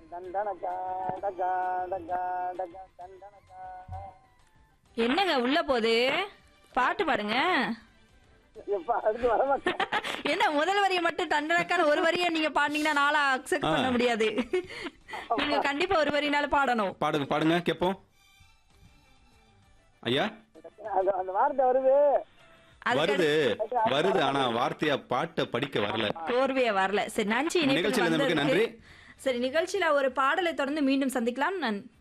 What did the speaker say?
டண்டனக்கா, டக்கா, டக்கா, டக்கா, டண்டனக்கா. என்னங்க உள்ள போகுது பாட்டு பாடுங்க எப்பா, அடுத்து வர மாட்டேன். என்ன முதல் வரியை மட்டும் தண்டனக்கான ஒரு வரியை நீங்க பாடினீங்கன்னா நாளா அக்செப்ட் பண்ண முடியாது நீங்க கண்டிப்பா ஒரு வரினால பாடணும் பாடுங்க பாடுங்க கேட்போம் ஐயா அது அந்த வார்த்தை வருது அதுக்கு வருது வருது ஆனா வார்த்தையா பாட்டை படிக்க வரல கோர்வையா வரல சரி நன்றி இணைப்பில் நிகழ்ச்சியில் இருந்தமைக்கு வந்ததுக்கு. நன்றி. சரி நிகழ்ச்சியில ஒரு பாடலை தொடர்ந்து மீண்டும் சந்திக்கலாம் நான்